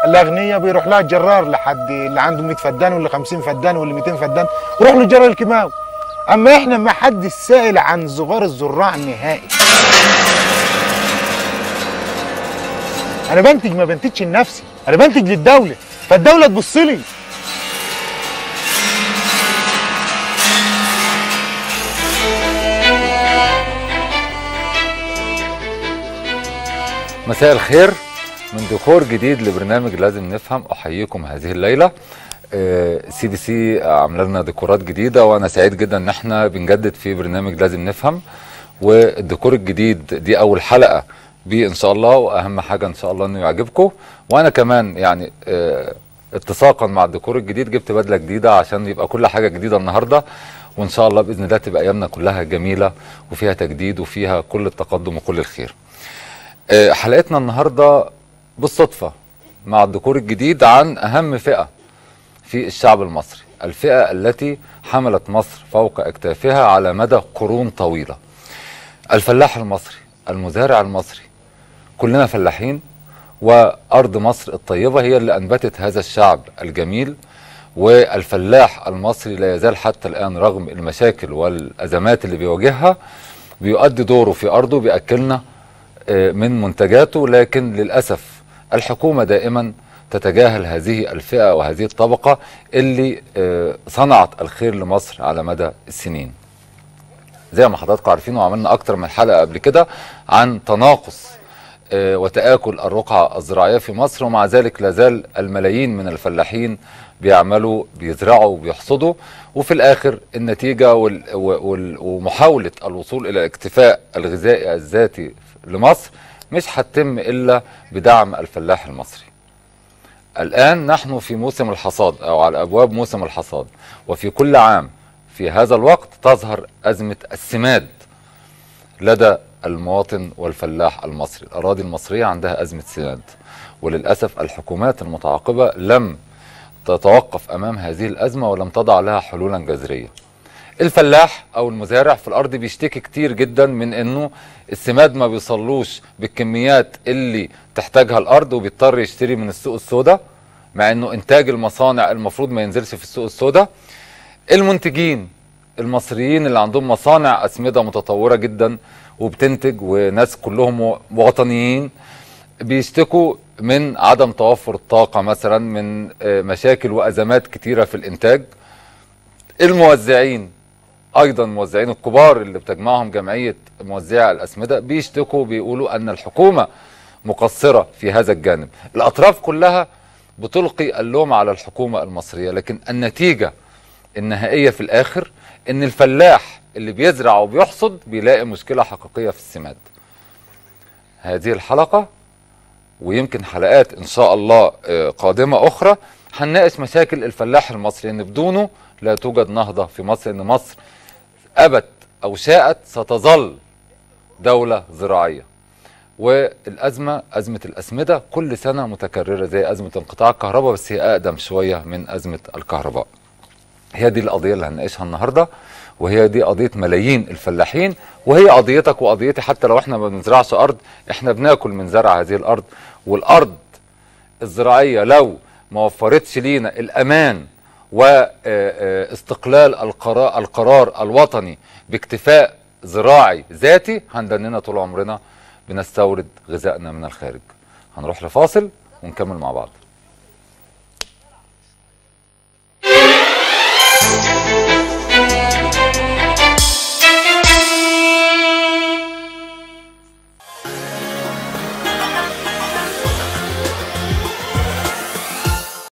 الاغنياء بيروح لها الجرار لحد اللي عنده 100 فدان واللي 50 فدان واللي 200 فدان ويروح له الجرار الكيماوي اما احنا ما حد سائل عن صغار الزراع نهائي انا بنتج ما بنتجش لنفسي انا بنتج للدوله فالدوله تبص لي مساء الخير من ديكور جديد لبرنامج لازم نفهم احييكم هذه الليله سي بي سي عامله لنا ديكورات جديده وانا سعيد جدا ان احنا بنجدد في برنامج لازم نفهم والديكور الجديد دي اول حلقه بيه ان شاء الله واهم حاجه ان شاء الله انه يعجبكم وانا كمان يعني آه، اتساقا مع الديكور الجديد جبت بدله جديده عشان يبقى كل حاجه جديده النهارده وان شاء الله باذن الله تبقى ايامنا كلها جميله وفيها تجديد وفيها كل التقدم وكل الخير آه، حلقتنا النهارده بالصدفه مع الديكور الجديد عن اهم فئه في الشعب المصري الفئه التي حملت مصر فوق اكتافها على مدى قرون طويله الفلاح المصري المزارع المصري كلنا فلاحين وارض مصر الطيبه هي اللي انبتت هذا الشعب الجميل والفلاح المصري لا يزال حتى الان رغم المشاكل والازمات اللي بيواجهها بيؤدي دوره في ارضه بياكلنا آه، من منتجاته لكن للاسف الحكومه دائما تتجاهل هذه الفئه وهذه الطبقه اللي آه، صنعت الخير لمصر على مدى السنين. زي ما حضراتكم عارفين وعملنا اكتر من حلقه قبل كده عن تناقص آه، وتآكل الرقعة الزراعية في مصر ومع ذلك لازال الملايين من الفلاحين بيعملوا بيزرعوا وبيحصدوا وفي الآخر النتيجة وال وال ومحاولة الوصول إلى الاكتفاء الغذائي الذاتي لمصر مش هتتم إلا بدعم الفلاح المصري الآن نحن في موسم الحصاد أو على أبواب موسم الحصاد وفي كل عام في هذا الوقت تظهر أزمة السماد لدى المواطن والفلاح المصري الأراضي المصرية عندها أزمة سماد وللأسف الحكومات المتعاقبة لم تتوقف أمام هذه الأزمة ولم تضع لها حلولا جذرية الفلاح أو المزارع في الأرض بيشتكي كتير جدا من أنه السماد ما بيصلوش بالكميات اللي تحتاجها الأرض وبيضطر يشتري من السوق السوداء مع أنه إنتاج المصانع المفروض ما ينزلش في السوق السوداء المنتجين المصريين اللي عندهم مصانع أسمدة متطورة جدا وبتنتج وناس كلهم وطنيين بيشتكوا من عدم توفر الطاقة مثلا من آه، مشاكل وأزمات كتيرة في الإنتاج الموزعين أيضا الموزعين الكبار اللي بتجمعهم جمعية موزعي الأسمدة بيشتكوا بيقولوا أن الحكومة مقصرة في هذا الجانب الأطراف كلها بتلقي اللوم على الحكومة المصرية لكن النتيجة النهائية في الآخر إن الفلاح اللي بيزرع وبيحصد بيلاقي مشكلة حقيقية في السماد هذه الحلقة ويمكن حلقات إن شاء الله آه، قادمة أخرى هنناقش مشاكل الفلاح المصري إن بدونه لا توجد نهضة في مصر إن مصر أبت أو شاءت ستظل دولة زراعية والأزمة أزمة الأسمدة كل سنة متكررة زي أزمة انقطاع الكهرباء بس هي أقدم شوية من أزمة الكهرباء هي دي القضية اللي هنناقشها النهاردة وهي دي قضية ملايين الفلاحين وهي قضيتك وقضيتي حتى لو احنا ما بنزرعش أرض احنا بناكل من زرع هذه الأرض والأرض الزراعية لو ما وفرتش لينا الأمان واستقلال القرار, القرار الوطني باكتفاء زراعي ذاتي هندننا طول عمرنا بنستورد غذائنا من الخارج هنروح لفاصل ونكمل مع بعض